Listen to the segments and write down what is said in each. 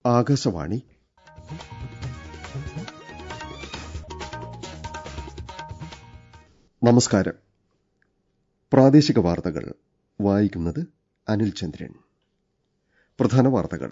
ആകാശവാണി നമസ്കാരം പ്രാദേശിക വാർത്തകൾ വായിക്കുന്നത് അനിൽ ചന്ദ്രൻ പ്രധാന വാർത്തകൾ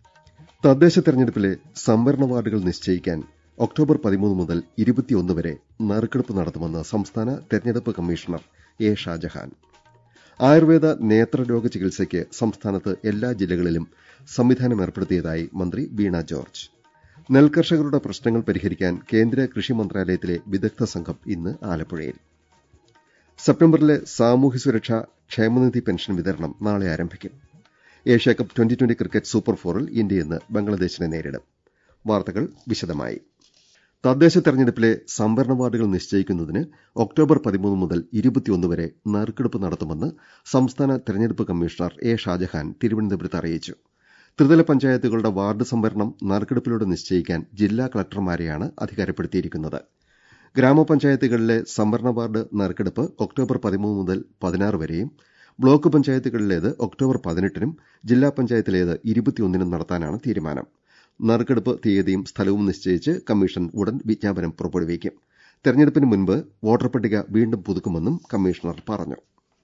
തദ്ദേശ തെരഞ്ഞെടുപ്പിലെ സംവരണ വാർഡുകൾ നിശ്ചയിക്കാൻ ഒക്ടോബർ പതിമൂന്ന് മുതൽ ഇരുപത്തിയൊന്ന് വരെ നറുക്കെടുപ്പ് നടത്തുമെന്ന് സംസ്ഥാന തെരഞ്ഞെടുപ്പ് കമ്മീഷണർ എ ഷാജഹാൻ ആയുർവേദ നേത്രരോഗ ചികിത്സയ്ക്ക് സംസ്ഥാനത്ത് എല്ലാ ജില്ലകളിലും സംവിധാനം ഏർപ്പെടുത്തിയതായി മന്ത്രി വീണ ജോർജ് നെൽകർഷകരുടെ പ്രശ്നങ്ങൾ പരിഹരിക്കാൻ കേന്ദ്ര കൃഷി മന്ത്രാലയത്തിലെ വിദഗ്ധ സംഘം ഇന്ന് ആലപ്പുഴയിൽ സെപ്റ്റംബറിലെ സാമൂഹ്യ സുരക്ഷാ ക്ഷേമനിധി പെൻഷൻ വിതരണം നാളെ ആരംഭിക്കും Asia Cup twenty twenty cricket super ഫോറിൽ ഇന്ത്യ ഇന്ന് ബംഗ്ലാദേശിനെ നേരിടും വാർത്തകൾ വിശദമായി തദ്ദേശ തെരഞ്ഞെടുപ്പിലെ സംവരണ വാർഡുകൾ നിശ്ചയിക്കുന്നതിന് ഒക്ടോബർ പതിമൂന്ന് മുതൽ ഇരുപത്തിയൊന്ന് വരെ നറുക്കെടുപ്പ് നടത്തുമെന്ന് സംസ്ഥാന തെരഞ്ഞെടുപ്പ് കമ്മീഷണർ എ ഷാജഹാൻ തിരുവനന്തപുരത്ത് അറിയിച്ചു ത്രിതല പഞ്ചായത്തുകളുടെ വാർഡ് സംവരണം നറുക്കെടുപ്പിലൂടെ നിശ്ചയിക്കാൻ ജില്ലാ കളക്ടർമാരെയാണ് അധികാരപ്പെടുത്തിയിരിക്കുന്നത് ഗ്രാമപഞ്ചായത്തുകളിലെ സംവരണ വാർഡ് നറുക്കെടുപ്പ് ഒക്ടോബർ പതിമൂന്ന് മുതൽ പതിനാറ് വരെയും ബ്ലോക്ക് പഞ്ചായത്തുകളിലേത് ഒക്ടോബർ പതിനെട്ടിനും ജില്ലാ പഞ്ചായത്തിലേത് ഇരുപത്തിയൊന്നിനും നടത്താനാണ് തീരുമാനം നറുക്കെടുപ്പ് തീയതിയും സ്ഥലവും നിശ്ചയിച്ച് കമ്മീഷൻ ഉടൻ വിജ്ഞാപനം പുറപ്പെടുവിക്കും തെരഞ്ഞെടുപ്പിന് മുൻപ് വോട്ടർ പട്ടിക വീണ്ടും പുതുക്കുമെന്നും കമ്മീഷണർ പറഞ്ഞു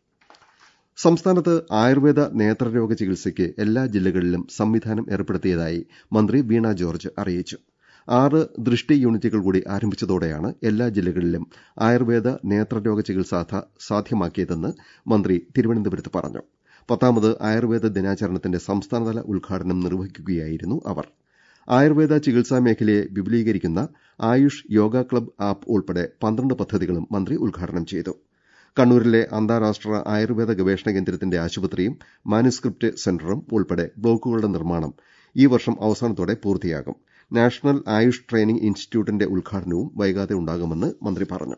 സംസ്ഥാനത്ത് ആയുർവേദ നേത്രരോഗ ചികിത്സയ്ക്ക് എല്ലാ ജില്ലകളിലും സംവിധാനം ഏർപ്പെടുത്തിയതായി മന്ത്രി വീണ ജോർജ് അറിയിച്ചു ആറ് ദൃഷ്ടി യൂണിറ്റുകൾ കൂടി ആരംഭിച്ചതോടെയാണ് എല്ലാ ജില്ലകളിലും ആയുർവേദ നേത്രരോഗ ചികിത്സ സാധ്യമാക്കിയതെന്ന് മന്ത്രി തിരുവനന്തപുരത്ത് പറഞ്ഞു പത്താമത് ആയുർവേദ ദിനാചരണത്തിന്റെ സംസ്ഥാനതല ഉദ്ഘാടനം നിർവഹിക്കുകയായിരുന്നു അവർ ആയുർവേദ ചികിത്സാ മേഖലയെ വിപുലീകരിക്കുന്ന ആയുഷ് യോഗ ക്ലബ് ആപ്പ് ഉൾപ്പെടെ പന്ത്രണ്ട് പദ്ധതികളും മന്ത്രി ഉദ്ഘാടനം ചെയ്തു കണ്ണൂരിലെ അന്താരാഷ്ട്ര ആയുർവേദ ഗവേഷണ കേന്ദ്രത്തിന്റെ ആശുപത്രിയും മാനുസ്ക്രിപ്റ്റ് സെന്ററും ഉൾപ്പെടെ ബ്ലോക്കുകളുടെ നിർമ്മാണം ഈ വർഷം അവസാനത്തോടെ പൂർത്തിയാകും നാഷണൽ ആയുഷ് ട്രെയിനിംഗ് ഇൻസ്റ്റിറ്റ്യൂട്ടിന്റെ ഉദ്ഘാടനവും വൈകാതെ ഉണ്ടാകുമെന്ന് മന്ത്രി പറഞ്ഞു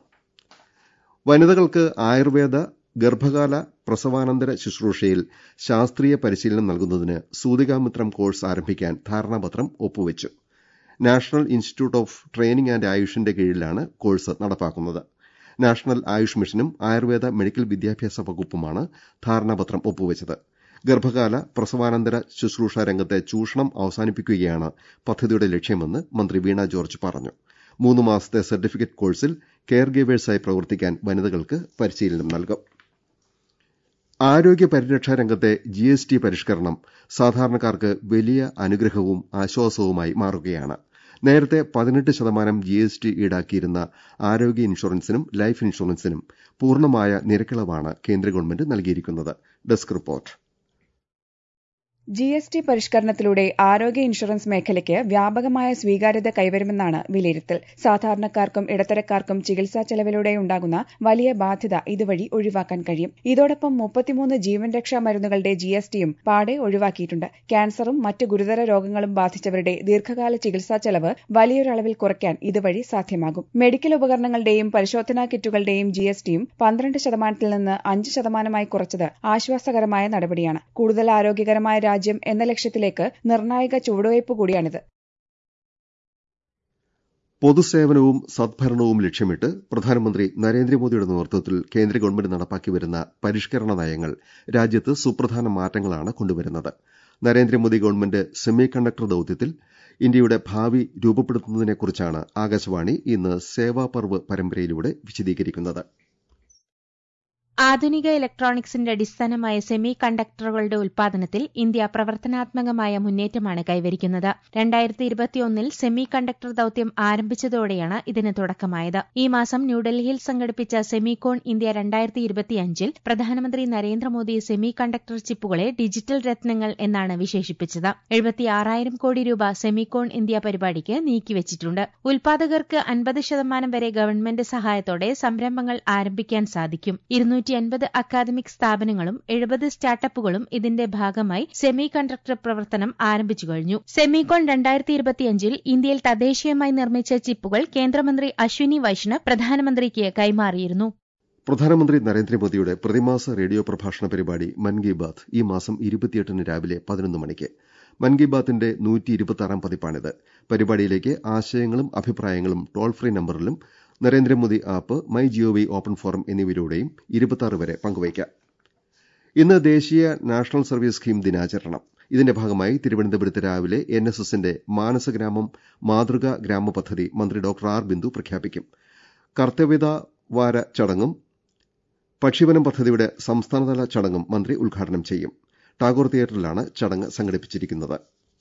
വനിതകൾക്ക് ആയുർവേദ ഗർഭകാല പ്രസവാനന്തര ശുശ്രൂഷയിൽ ശാസ്ത്രീയ പരിശീലനം നൽകുന്നതിന് സൂതികാമിത്രം കോഴ്സ് ആരംഭിക്കാൻ ധാരണാപത്രം ഒപ്പുവച്ചു national institute of training and ആയുഷിന്റെ കീഴിലാണ് കോഴ്സ് നടപ്പാക്കുന്നത് നാഷണൽ ആയുഷ് മിഷനും ആയുർവേദ മെഡിക്കൽ വിദ്യാഭ്യാസ വകുപ്പുമാണ് ധാരണാപത്രം ഒപ്പുവച്ചത് ഗർഭകാല പ്രസവാനന്തര ശുശ്രൂഷ രംഗത്തെ ചൂഷണം അവസാനിപ്പിക്കുകയാണ് പദ്ധതിയുടെ ലക്ഷ്യമെന്ന് മന്ത്രി വീണ ജോർജ് പറഞ്ഞു മൂന്ന് മാസത്തെ സർട്ടിഫിക്കറ്റ് കോഴ്സിൽ കെയർ ഗീവേഴ്സായി പ്രവർത്തിക്കാൻ വനിതകൾക്ക് പരിശീലനം നൽകും ആരോഗ്യ പരിരക്ഷാ രംഗത്തെ ജി എസ് ടി പരിഷ്കരണം സാധാരണക്കാർക്ക് വലിയ അനുഗ്രഹവും ആശ്വാസവുമായി മാറുകയാണ് നേരത്തെ പതിനെട്ട് ശതമാനം ജി എസ് ടി ഈടാക്കിയിരുന്ന ആരോഗ്യ ഇൻഷുറൻസിനും ലൈഫ് ഇൻഷുറൻസിനും പൂർണ്ണമായ നിരക്കിളവാണ് കേന്ദ്ര ഗവൺമെന്റ് നൽകിയിരിക്കുന്നത് desk report G S T പരിഷ്കരണത്തിലൂടെ ആരോഗ്യ ഇൻഷുറൻസ് മേഖലയ്ക്ക് വ്യാപകമായ സ്വീകാര്യത കൈവരുമെന്നാണ് വിലയിരുത്തൽ സാധാരണക്കാർക്കും ഇടത്തരക്കാർക്കും ചികിത്സാ ചെലവിലൂടെ ഉണ്ടാകുന്ന വലിയ ബാധ്യത ഇതുവഴി ഒഴിവാക്കാൻ കഴിയും ഇതോടൊപ്പം മുപ്പത്തിമൂന്ന് ജീവൻ രക്ഷാ മരുന്നുകളുടെ ജി എസ് ടിയും പാടെ ഒഴിവാക്കിയിട്ടുണ്ട് ക്യാൻസറും മറ്റ് ഗുരുതര രോഗങ്ങളും ബാധിച്ചവരുടെ ദീർഘകാല ചികിത്സാ ചെലവ് വലിയൊരളവിൽ കുറയ്ക്കാൻ ഇതുവഴി സാധ്യമാകും മെഡിക്കൽ ഉപകരണങ്ങളുടെയും പരിശോധനാ കിറ്റുകളുടെയും ജി എസ് ടിയും പന്ത്രണ്ട് ശതമാനത്തിൽ നിന്ന് അഞ്ച് ശതമാനമായി കുറച്ചത് ആശ്വാസകരമായ നടപടിയാണ് കൂടുതൽ ആരോഗ്യകരമായ രാജ്യം എന്ന ലക്ഷ്യത്തിലേക്ക് നിർണായക ചുവടുവയ്പ് കൂടിയാണിത് പൊതുസേവനവും സദ്ഭരണവും ലക്ഷ്യമിട്ട് പ്രധാനമന്ത്രി നരേന്ദ്രമോദിയുടെ നേതൃത്വത്തിൽ കേന്ദ്ര ഗവൺമെന്റ് നടപ്പാക്കി വരുന്ന പരിഷ്കരണ നയങ്ങൾ രാജ്യത്ത് സുപ്രധാന മാറ്റങ്ങളാണ് കൊണ്ടുവരുന്നത് നരേന്ദ്രമോദി ഗവൺമെന്റ് സെമി കണ്ടക്ടർ ദൌത്യത്തിൽ ഇന്ത്യയുടെ ഭാവി രൂപപ്പെടുത്തുന്നതിനെക്കുറിച്ചാണ് ആകാശവാണി ഇന്ന് സേവാപർവ് പരമ്പരയിലൂടെ വിശദീകരിക്കുന്നത് ആധുനിക ഇലക്ട്രോണിക്സിന്റെ അടിസ്ഥാനമായ സെമി കണ്ടക്ടറുകളുടെ ഉൽപാദനത്തിൽ ഇന്ത്യ പ്രവർത്തനാത്മകമായ മുന്നേറ്റമാണ് കൈവരിക്കുന്നത് രണ്ടായിരത്തി ഇരുപത്തിയൊന്നിൽ സെമി കണ്ടക്ടർ ദൌത്യം ആരംഭിച്ചതോടെയാണ് ഇതിന് തുടക്കമായത് ഈ മാസം ന്യൂഡൽഹിയിൽ സംഘടിപ്പിച്ച സെമികോൺ ഇന്ത്യ രണ്ടായിരത്തി ഇരുപത്തിയഞ്ചിൽ പ്രധാനമന്ത്രി നരേന്ദ്രമോദി സെമി കണ്ടക്ടർ ചിപ്പുകളെ ഡിജിറ്റൽ രത്നങ്ങൾ എന്നാണ് വിശേഷിപ്പിച്ചത് എഴുപത്തിയാറായിരം കോടി രൂപ സെമികോൺ ഇന്ത്യ പരിപാടിക്ക് നീക്കിവച്ചിട്ടുണ്ട് ഉൽപാദകർക്ക് അൻപത് ശതമാനം വരെ ഗവൺമെന്റ് സഹായത്തോടെ സംരംഭങ്ങൾ ആരംഭിക്കാൻ സാധിക്കും ഇരുന്നൂറ്റി അൻപത് അക്കാദമിക് സ്ഥാപനങ്ങളും എഴുപത് സ്റ്റാർട്ടപ്പുകളും ഇതിന്റെ ഭാഗമായി സെമി കണ്ടക്ടർ പ്രവർത്തനം ആരംഭിച്ചു കഴിഞ്ഞു സെമികോൺ രണ്ടായിരത്തി ഇരുപത്തിയഞ്ചിൽ ഇന്ത്യയിൽ തദ്ദേശീയമായി നിർമ്മിച്ച ചിപ്പുകൾ കേന്ദ്രമന്ത്രി അശ്വിനി വൈഷ്ണവ് പ്രധാനമന്ത്രിക്ക് കൈമാറിയിരുന്നു പ്രധാനമന്ത്രി നരേന്ദ്രമോദിയുടെ പ്രതിമാസ റേഡിയോ പ്രഭാഷണ പരിപാടി മൻ കി ബാത് ഈ മാസം ഇരുപത്തിയെട്ടിന് രാവിലെ പതിനൊന്ന് മണിക്ക് മൻ കി ബാത്തിന്റെ നൂറ്റി ഇരുപത്തിയാറാം പതിപ്പാണിത് പരിപാടിയിലേക്ക് ആശയങ്ങളും അഭിപ്രായങ്ങളും ടോൾ ഫ്രീ നമ്പറിലും Narendra Modi app my G O V open forum എന്നിവയിലൂടെയും ഇരുപത്തിയാറ് വരെ പങ്കുവയ്ക്കാം ഇന്ന് ദേശീയ നാഷണൽ സർവീസ് സ്കീം ദിനാചരണം ഇതിന്റെ ഭാഗമായി തിരുവനന്തപുരത്ത് രാവിലെ എൻ എസ് എസിന്റെ മാനസഗ്രാമം മാതൃകാ ഗ്രാമ പദ്ധതി മന്ത്രി ഡോക്ടർ ആർ ബിന്ദു പ്രഖ്യാപിക്കും കർത്തവ്യത വാര ചടങ്ങും പക്ഷിവനം പദ്ധതിയുടെ സംസ്ഥാനതല ചടങ്ങും മന്ത്രി ഉദ്ഘാടനം ചെയ്യും ടാഗോർ തിയേറ്ററിലാണ് ചടങ്ങ് സംഘടിപ്പിച്ചിരിക്കുന്നത്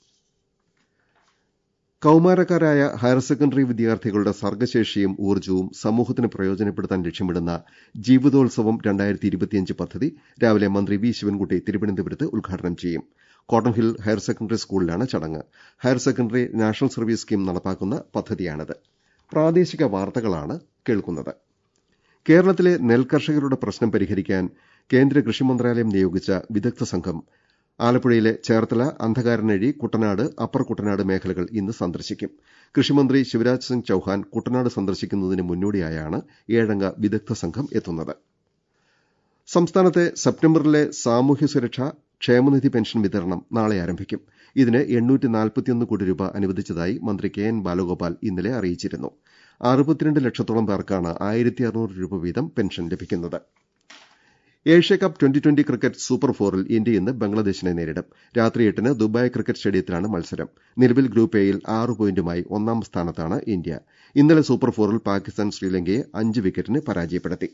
കൌമാരക്കാരായ ഹയർ സെക്കൻഡറി വിദ്യാർത്ഥികളുടെ സർഗശേഷിയും ഊർജ്ജവും സമൂഹത്തിന് പ്രയോജനപ്പെടുത്താൻ ലക്ഷ്യമിടുന്ന ജീവിതോത്സവം രണ്ടായിരത്തി ഇരുപത്തിയഞ്ച് പദ്ധതി രാവിലെ മന്ത്രി വി ശിവൻകുട്ടി തിരുവനന്തപുരത്ത് ഉദ്ഘാടനം ചെയ്യും കോട്ടൺ ഹിൽ ഹയർ സെക്കൻഡറി സ്കൂളിലാണ് ചടങ്ങ് higher secondary national service scheme നടപ്പാക്കുന്ന പദ്ധതിയാണിത് പ്രാദേശിക വാർത്തകളാണ് കേൾക്കുന്നത് കേരളത്തിലെ നെൽകർഷകരുടെ പ്രശ്നം പരിഹരിക്കാൻ കേന്ദ്ര കൃഷി മന്ത്രാലയം നിയോഗിച്ച വിദഗ്ധ സംഘം ആലപ്പുഴയിലെ ചേർത്തല അന്ധകാരനഴി കുട്ടനാട് അപ്പർ കുട്ടനാട് മേഖലകൾ ഇന്ന് സന്ദർശിക്കും കൃഷിമന്ത്രി ശിവരാജ് സിംഗ് ചൌഹാൻ കുട്ടനാട് സന്ദർശിക്കുന്നതിന് മുന്നോടിയായാണ് ഏഴംഗ വിദഗ്ധ സംഘം എത്തുന്നത് സംസ്ഥാനത്തെ സെപ്റ്റംബറിലെ സാമൂഹ്യ സുരക്ഷ ക്ഷേമനിധി പെൻഷൻ വിതരണം നാളെ ആരംഭിക്കും ഇതിന് കോടി രൂപ അനുവദിച്ചതായി മന്ത്രി കെ എൻ ബാലഗോപാൽ ഇന്നലെ അറിയിച്ചിരുന്നു അറുപത്തിരണ്ട് ലക്ഷത്തോളം പേർക്കാണ് ആയിരത്തി അറുന്നൂറ് രൂപ വീതം പെൻഷൻ ലഭിക്കുന്നത് Asia cup twenty twenty cricket super ഫോറിൽ ഇന്ത്യ ഇന്ന് ബംഗ്ലാദേശിനെ നേരിടും രാത്രി എട്ടിന് ദുബായ് ക്രിക്കറ്റ് സ്റ്റേഡിയത്തിലാണ് മത്സരം നിലവിൽ ഗ്രൂപ്പ് എയിൽ ആറ് പോയിന്റുമായി ഒന്നാം സ്ഥാനത്താണ് ഇന്ത്യ ഇന്നലെ സൂപ്പർ ഫോറിൽ പാകിസ്ഥാൻ ശ്രീലങ്കയെ അഞ്ച് വിക്കറ്റിന് പരാജയപ്പെടുത്തി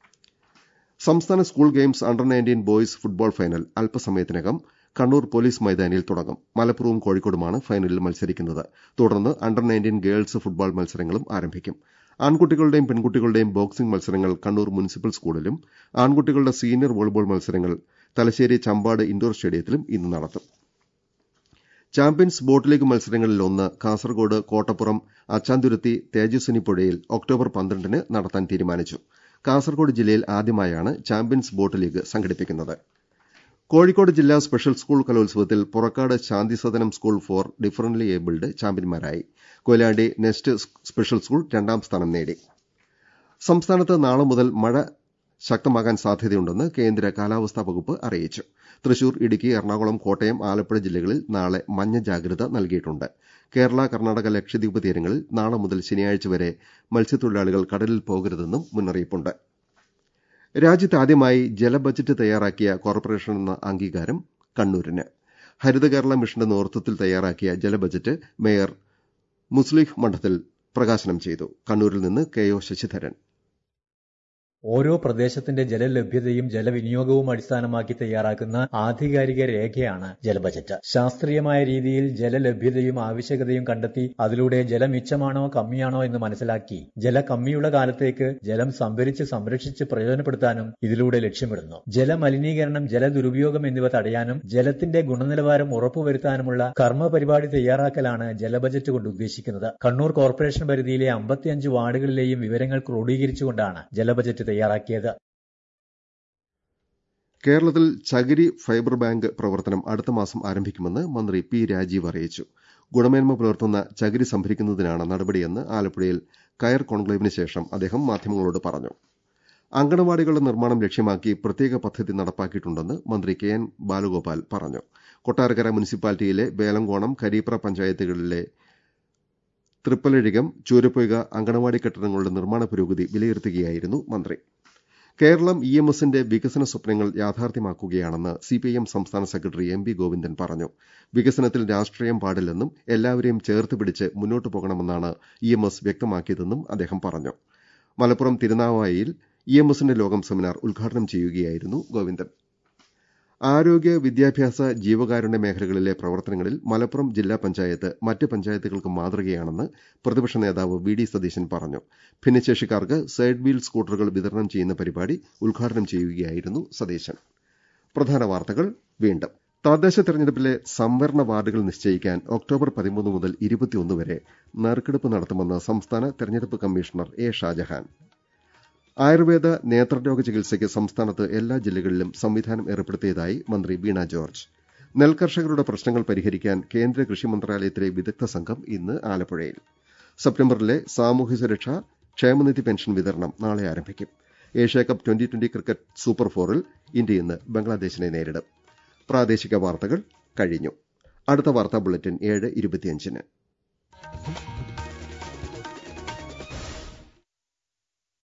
സംസ്ഥാന school games under nineteen boys football final അല്പസമയത്തിനകം കണ്ണൂർ പോലീസ് മൈതാനിയിൽ തുടങ്ങും മലപ്പുറവും കോഴിക്കോടുമാണ് ഫൈനലിൽ മത്സരിക്കുന്നത് തുടർന്ന് അണ്ടർ നയൻറ്റീൻ ഗേൾസ് ഫുട്ബോൾ മത്സരങ്ങളും ആരംഭിക്കും ആൺകുട്ടികളുടെയും പെൺകുട്ടികളുടെയും ബോക്സിംഗ് മത്സരങ്ങൾ കണ്ണൂർ മുനിസിപ്പൽ സ്കൂളിലും ആൺകുട്ടികളുടെ സീനിയർ വോളിബോൾ മത്സരങ്ങൾ തലശ്ശേരി ചമ്പാട് ഇൻഡോർ സ്റ്റേഡിയത്തിലും ഇന്ന് നടത്തും ചാമ്പ്യൻസ് ബോട്ട് ലീഗ് മത്സരങ്ങളിൽ ഒന്ന് കാസർഗോഡ് കോട്ടപ്പുറം അച്ചാന്തുരുത്തി തേജസ്വിനി പുഴയിൽ ഒക്ടോബർ പന്ത്രണ്ടിന് നടത്താൻ തീരുമാനിച്ചു കാസർഗോഡ് ജില്ലയിൽ ആദ്യമായാണ് ചാമ്പ്യൻസ് ബോട്ട് ലീഗ് സംഘടിപ്പിക്കുന്നത് കോഴിക്കോട് ജില്ലാ സ്പെഷ്യൽ സ്കൂൾ കലോത്സവത്തിൽ Purakkad Shanthisadanam school for differently abled ചാമ്പ്യന്മാരായി കൊയിലാണ്ടി നെസ്റ്റ് സ്പെഷ്യൽ സ്കൂൾ രണ്ടാം സ്ഥാനം നേടി സംസ്ഥാനത്ത് നാളെ മുതൽ മഴ ശക്തമാകാൻ സാധ്യതയുണ്ടെന്ന് കേന്ദ്ര കാലാവസ്ഥാ വകുപ്പ് അറിയിച്ചു തൃശൂർ ഇടുക്കി എറണാകുളം കോട്ടയം ആലപ്പുഴ ജില്ലകളിൽ നാളെ മഞ്ഞ ജാഗ്രത നൽകിയിട്ടുണ്ട് കേരള കർണാടക ലക്ഷദ്വീപ് തീരങ്ങളിൽ നാളെ മുതൽ ശനിയാഴ്ച വരെ മത്സ്യത്തൊഴിലാളികൾ കടലിൽ പോകരുതെന്നും മുന്നറിയിപ്പുണ്ട് രാജ്യത്ത് ആദ്യമായി ജലബജറ്റ് തയ്യാറാക്കിയ കോർപ്പറേഷൻ എന്ന അംഗീകാരം കണ്ണൂരിന് ഹരിത കേരള മിഷന്റെ നേതൃത്വത്തിൽ തയ്യാറാക്കിയ ജലബജറ്റ് മേയർ മുസ്ലിഹ് മണ്ഡത്തിൽ പ്രകാശനം ചെയ്തു കണ്ണൂരിൽ നിന്ന് കെ ഒ ശശിധരൻ ഓരോ പ്രദേശത്തിന്റെ ജലലഭ്യതയും ജലവിനിയോഗവും അടിസ്ഥാനമാക്കി തയ്യാറാക്കുന്ന ആധികാരിക രേഖയാണ് ജലബജറ്റ് ശാസ്ത്രീയമായ രീതിയിൽ ജലലഭ്യതയും ആവശ്യകതയും കണ്ടെത്തി അതിലൂടെ ജലം മിച്ചമാണോ കമ്മിയാണോ എന്ന് മനസ്സിലാക്കി ജല കമ്മിയുള്ള കാലത്തേക്ക് ജലം സംഭരിച്ച് സംരക്ഷിച്ച് പ്രയോജനപ്പെടുത്താനും ഇതിലൂടെ ലക്ഷ്യമിടുന്നു ജലമലിനീകരണം ജലദുരുപയോഗം എന്നിവ തടയാനും ജലത്തിന്റെ ഗുണനിലവാരം ഉറപ്പുവരുത്താനുമുള്ള കർമ്മ പരിപാടി തയ്യാറാക്കലാണ് ജലബജറ്റ് കൊണ്ട് ഉദ്ദേശിക്കുന്നത് കണ്ണൂർ കോർപ്പറേഷൻ പരിധിയിലെ അമ്പത്തിയഞ്ച് വാർഡുകളിലെയും വിവരങ്ങൾ ക്രോഡീകരിച്ചുകൊണ്ടാണ് ജലബജറ്റ് തയ്യാറാക്കിയത് കേരളത്തിൽ ചകിരി ഫൈബർ ബാങ്ക് പ്രവർത്തനം അടുത്ത മാസം ആരംഭിക്കുമെന്ന് മന്ത്രി പി രാജീവ് അറിയിച്ചു ഗുണമേന്മ പുലർത്തുന്ന ചകിരി സംഭരിക്കുന്നതിനാണ് നടപടിയെന്ന് ആലപ്പുഴയിൽ കയർ കോൺക്ലേവിന് ശേഷം അദ്ദേഹം മാധ്യമങ്ങളോട് പറഞ്ഞു അങ്കണവാടികളുടെ നിർമ്മാണം ലക്ഷ്യമാക്കി പ്രത്യേക പദ്ധതി നടപ്പാക്കിയിട്ടുണ്ടെന്ന് മന്ത്രി കെ എൻ ബാലഗോപാൽ പറഞ്ഞു കൊട്ടാരക്കര മുനിസിപ്പാലിറ്റിയിലെ വേലങ്കോണം കരീപ്ര പഞ്ചായത്തുകളിലെ തൃപ്പലഴികം ചൂരപ്പൊയ്ക അങ്കണവാടി കെട്ടിടങ്ങളുടെ നിർമ്മാണ പുരോഗതി വിലയിരുത്തുകയായിരുന്നു മന്ത്രി കേരളം ഇ എം എസിന്റെ വികസന സ്വപ്നങ്ങൾ യാഥാർത്ഥ്യമാക്കുകയാണെന്ന് സിപിഐഎം സംസ്ഥാന സെക്രട്ടറി എം വി ഗോവിന്ദൻ പറഞ്ഞു വികസനത്തിൽ രാഷ്ട്രീയം പാടില്ലെന്നും എല്ലാവരെയും ചേർത്ത് പിടിച്ച് മുന്നോട്ടു പോകണമെന്നാണ് ഇ എം എസ് വ്യക്തമാക്കിയതെന്നും അദ്ദേഹം പറഞ്ഞു മലപ്പുറം തിരുനാവായിയിൽ ഇ എം എസിന്റെ ലോകം സെമിനാർ ഉദ്ഘാടനം ചെയ്യുകയായിരുന്നു ഗോവിന്ദൻ ആരോഗ്യ വിദ്യാഭ്യാസ ജീവകാരുണ്യ മേഖലകളിലെ പ്രവർത്തനങ്ങളിൽ മലപ്പുറം ജില്ലാ പഞ്ചായത്ത് മറ്റ് പഞ്ചായത്തുകൾക്ക് മാതൃകയാണെന്ന് പ്രതിപക്ഷ നേതാവ് വി ഡി സതീശൻ പറഞ്ഞു ഭിന്നശേഷിക്കാർക്ക് സൈഡ് വീൽ സ്കൂട്ടറുകൾ വിതരണം ചെയ്യുന്ന പരിപാടി ഉദ്ഘാടനം ചെയ്യുകയായിരുന്നു സതീശൻ പ്രധാന വാർത്തകൾ വീണ്ടും തദ്ദേശ തെരഞ്ഞെടുപ്പിലെ സംവരണ വാർഡുകൾ നിശ്ചയിക്കാൻ ഒക്ടോബർ പതിമൂന്ന് മുതൽ ഇരുപത്തിയൊന്ന് വരെ നറുക്കെടുപ്പ് നടത്തുമെന്ന് സംസ്ഥാന തെരഞ്ഞെടുപ്പ് കമ്മീഷണർ എ ഷാജഹാൻ ആയുർവേദ നേത്രരോഗ ചികിത്സയ്ക്ക് സംസ്ഥാനത്ത് എല്ലാ ജില്ലകളിലും സംവിധാനം ഏർപ്പെടുത്തിയതായി മന്ത്രി വീണ ജോർജ് നെൽകർഷകരുടെ പ്രശ്നങ്ങൾ പരിഹരിക്കാൻ കേന്ദ്ര കൃഷി മന്ത്രാലയത്തിലെ വിദഗ്ധ സംഘം ഇന്ന് ആലപ്പുഴയിൽ സെപ്റ്റംബറിലെ സാമൂഹ്യ സുരക്ഷ ക്ഷേമനിധി പെൻഷൻ വിതരണം നാളെ ആരംഭിക്കും Asia Cup twenty twenty cricket super ഫോറിൽ ഇന്ത്യ ഇന്ന് ബംഗ്ലാദേശിനെ നേരിടും പ്രാദേശിക വാർത്തകൾ കഴിഞ്ഞു അടുത്ത വാർത്താ ബുള്ളറ്റിൻ ഏഴ് ഇരുപത്തിയഞ്ചിന്